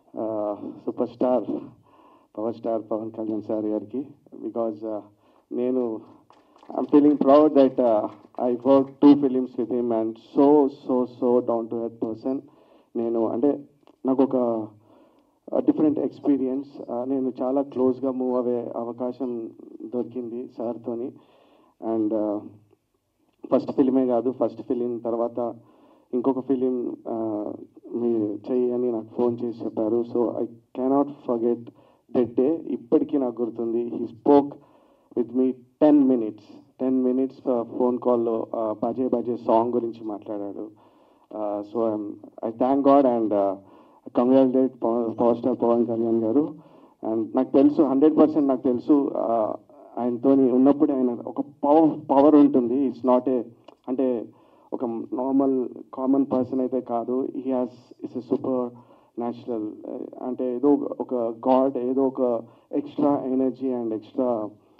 super star power star Pawan Kalyan sir గారికి because నేను I'm feeling proud that I work two films with him and so so so down to earth person నేను అంటే నాకు ఒక different experience నేను చాలా క్లోజ్గా మూవ్ అయ్యే అవకాశం దొరికింది సార్తోని అండ్ ఫస్ట్ ఫిలిమే కాదు ఫస్ట్ ఫిలిం తర్వాత ఇంకొక ఫిలిం మీ చెయ్యి అని నాకు ఫోన్ చేసి చెప్పారు so I cannot forget that day ఇప్పటికీ నాకు గుర్తుంది he spoke with me ten minutes ten minutes phone కాల్లో బజే బజే సాంగ్ గురించి మాట్లాడాడు so I thank God and congratulate power star Pawan Kalyan garu and నాకు తెలుసు హండ్రెడ్ పర్సెంట్ నాకు తెలుసు ఆయనతో ఉన్నప్పుడు ఆయన ఒక పవర్ పవర్ ఉంటుంది ఇట్స్ నాట్ ఏ అంటే ఒక నార్మల్ కామన్ పర్సన్ అయితే కాదు he has it's a super natural అంటే ఏదో ఒక గాడ్ ఏదో ఒక extra energy and extra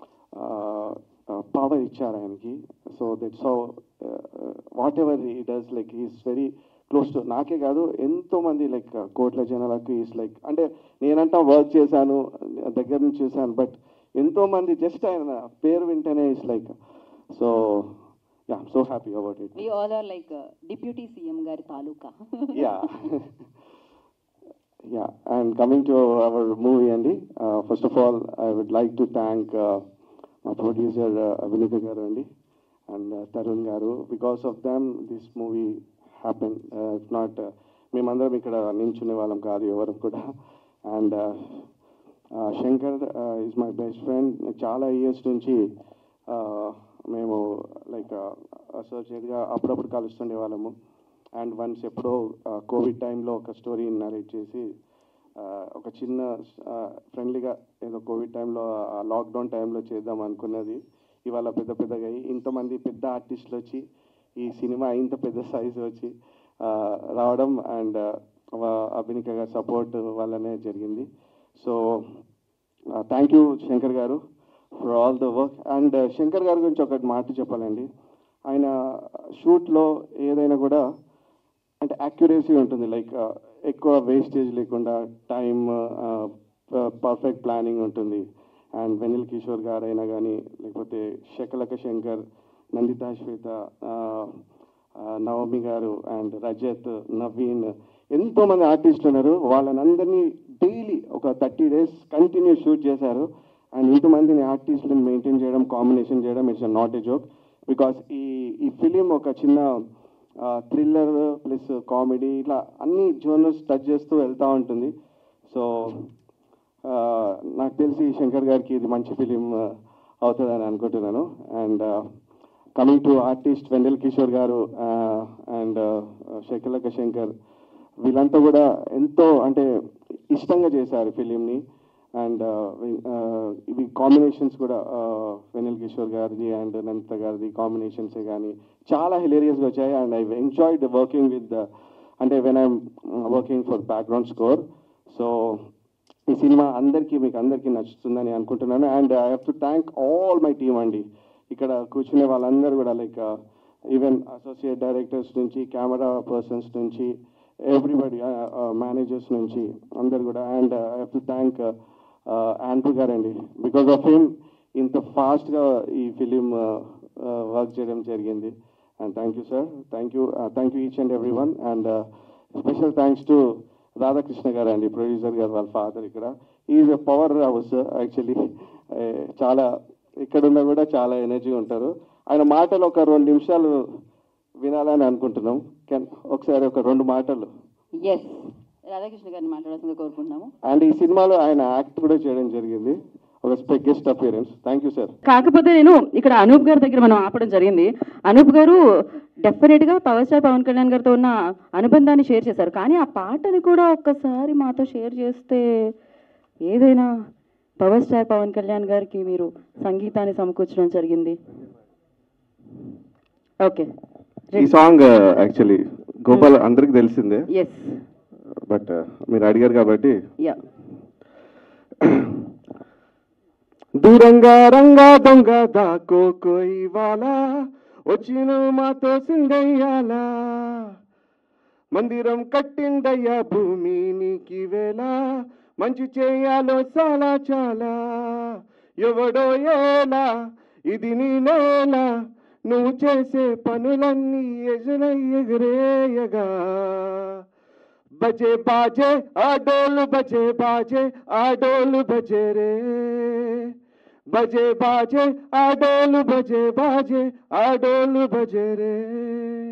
power ఇచ్చారు ఆయనకి so that's how what ever ఈ does like is very close to నాకే కాదు ఎంతో మంది లైక్ కోట్ల జనాలకు ఈస్ లైక్ అంటే నేనంటా వర్క్ చేశాను దగ్గర నుంచి చూశాను బట్ ఎంతో మంది జస్ట్ ఆయన పేరు వింటేనే is like so yeah so happy about it we all are like deputy CM గారి తాలూకా yeah yeah and coming to our movie andy uh, first of all i would like to thank uh, my producer uh, avinika garu andy and uh, tarun garu because of them this movie happened uh, if not uh, మేమందరం ఇక్కడ నించునే వాళ్ళం కాదు ఎవరు కూడా and Shankar is my best friend చాలా years నుంచి uh, మేము like అసోసియేట్గా అప్పుడప్పుడు కలుస్తుండే వాళ్ళము అండ్ వన్స్ ఎప్పుడో కోవిడ్ టైంలో ఒక స్టోరీ నరేట్ చేసి ఆ, ఒక చిన్న ఫ్రెండ్లీగా ఏదో కోవిడ్ టైంలో లాక్డౌన్ టైంలో చేద్దాం అనుకున్నది ఇవాళ పెద్ద పెద్దగా అయ్యి ఇంతమంది పెద్ద ఆర్టిస్టులు వచ్చి ఈ సినిమా ఇంత పెద్ద సైజు వచ్చి ఆ, రావడం అండ్ అభినిక గారి సపోర్ట్ వల్లనే జరిగింది so thank you Shankar garu for all the work and Shankar గారి గురించి ఒకటి మాట చెప్పాలండి ఆయన షూట్లో ఏదైనా కూడా అంటే యాక్యురసీ ఉంటుంది లైక్ ఎక్కువ వేస్టేజ్ లేకుండా టైం పర్ఫెక్ట్ ప్లానింగ్ ఉంటుంది అండ్ వెనిల్ కిషోర్ గారు అయినా కానీ లేకపోతే శకలక శంకర్ నందితా శ్వేత ఆ, ఆ, నవమి గారు అండ్ రజత్ నవీన్ ఎంతోమంది ఆర్టిస్టులు ఉన్నారు వాళ్ళని అందరినీ డైలీ ఒక థర్టీ డేస్ కంటిన్యూ షూట్ చేశారు అండ్ ఇంతమందిని ఆర్టిస్టులను మెయింటైన్ చేయడం కాంబినేషన్ చేయడం it's not a joke because ఈ ఈ ఫిలిం ఒక చిన్న థ్రిల్లర్ ప్లస్ కామెడీ ఇట్లా అన్ని జోనర్స్ టచ్ చేస్తూ వెళ్తూ ఉంటుంది సో నాకు తెలిసి శంకర్ గారికి ఇది మంచి ఫిలిం అవుతుందని అనుకుంటున్నాను and coming to artist Vennela Kishore garu and Shakalaka Shankar వీళ్ళంతా కూడా ఎంతో అంటే ఇష్టంగా చేశారు ఫిలింని అండ్ ఇవి కాంబినేషన్స్ కూడా వెనిల్ కిషోర్ గారిది అండ్ నంత గారిది కాంబినేషన్సే కానీ చాలా హిలేరియస్గా వచ్చాయి and I enjoyed working with అంటే when I'm working for background score so ఈ సినిమా అందరికీ మీకు అందరికీ నచ్చుతుందని అనుకుంటున్నాను and I have to thank all my team అండి ఇక్కడ కూర్చునే వాళ్ళందరూ కూడా లైక్ ఈవెన్ అసోసియేట్ డైరెక్టర్స్ నుంచి కెమెరా పర్సన్స్ నుంచి ఎవ్రీబడి మేనేజర్స్ నుంచి అందరు కూడా and I have to thank Andrew గారండి బికాస్ ఆఫ్ హిమ్ ఇంత ఫాస్ట్గా ఈ ఫిలిం వర్క్ చేయడం జరిగింది and thank you sir thank you thank you each and every one and special thanks to Radhakrishna garu అండి ప్రొడ్యూసర్ గారు వాళ్ళ ఫాదర్ ఇక్కడ is a power house actually చాలా ఇక్కడున్నా కూడా చాలా ఎనర్జీ ఉంటారు ఆయన మాటలు ఒక రెండు నిమిషాలు వినాలని అనుకుంటున్నాం కెన్ ఒకసారి ఒక రెండు మాటలు ఎస్ రాధాకృష్ణ గారిని మాట్లాడాల్సిందిగా కోరుకుంటున్నాము అండ్ ఈ సినిమాలో ఆయన యాక్ట్ కూడా చేయడం జరిగింది ఒక guest appearance thank you sir కాకపోతే నేను ఇక్కడ అనూప్ గారి దగ్గర మనం ఆపడం జరిగింది అనూప్ గారు డెఫినెట్ గా పవర్ స్టార్ పవన్ కళ్యాణ్ గారితో ఉన్న అనుబంధాన్ని షేర్ చేశారు కానీ ఆ పాటని కూడా ఒక్కసారి మాతో షేర్ చేస్తే ఏదైనా పవర్ స్టార్ పవన్ కళ్యాణ్ గారికి మీరు సంగీతాన్ని సమకూర్చడం జరిగింది ఓకే ఈ సాంగ్ యాక్చువల్లీ గోపాల్ అందరికి తెలిసిందే ఎస్ బట్ మీరు అడిగారు కాబట్టి యా దూరంగా రంగా దొంగ దాకో కోయి వాలా వచ్చిన మాతో సింగయ్యాలా మందిరం కట్టిందయ్యా భూమి నీకి వేళ మంచి చేయాలో చాలా చాలా ఎవడో ఏలా ఇది నీ నేల నువ్వు చేసే పనులన్నీ ఎజరై ఎగరేయగా బజే బాజే ఆ డోలు బజే బాజే ఆ డోలు బజే రే బజే బాజే ఆ డోలు బజే బాజే ఆ డోలు బజే రే